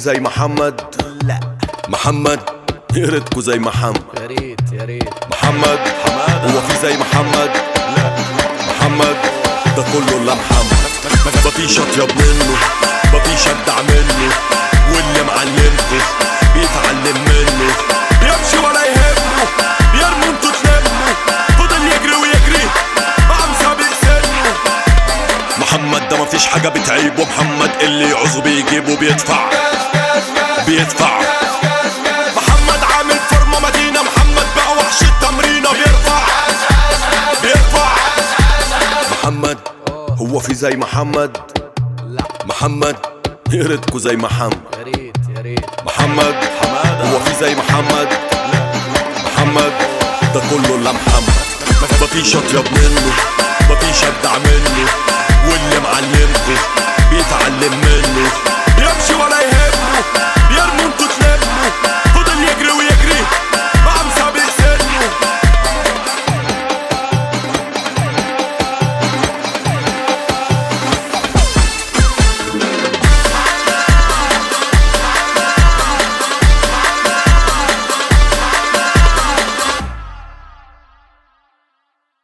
زي محمد لا محمد يا ريتكوا زي محمد يا ريت يا ريت محمد حماد هو في زي محمد لا محمد ده كله الا محمد مفيش اطيب منه مفيش ابدع منه واللي معلمكوا بيتعلم منه بيمشي ولا يهمه بيرموا انتوا تلموا فضل يجري ويجري عم سابق سنه محمد ده مفيش حاجة بتعيبه محمد اللي يعوزه بيجيبه بيدفع بيدفع محمد عامل فورمة مدينة محمد بقى وحش التمرينة بيرفع بيرفع محمد هو في زي محمد لا محمد يا ريتكوا زي محمد يا ريت يا ريت محمد حمادة هو في زي محمد محمد ده كله الا محمد مفيش اطيب منه مفيش ابدع منه واللي معلمكوا بيتعلم منه بيمشي ولا يهمه بيرموا انتوا تلاقوا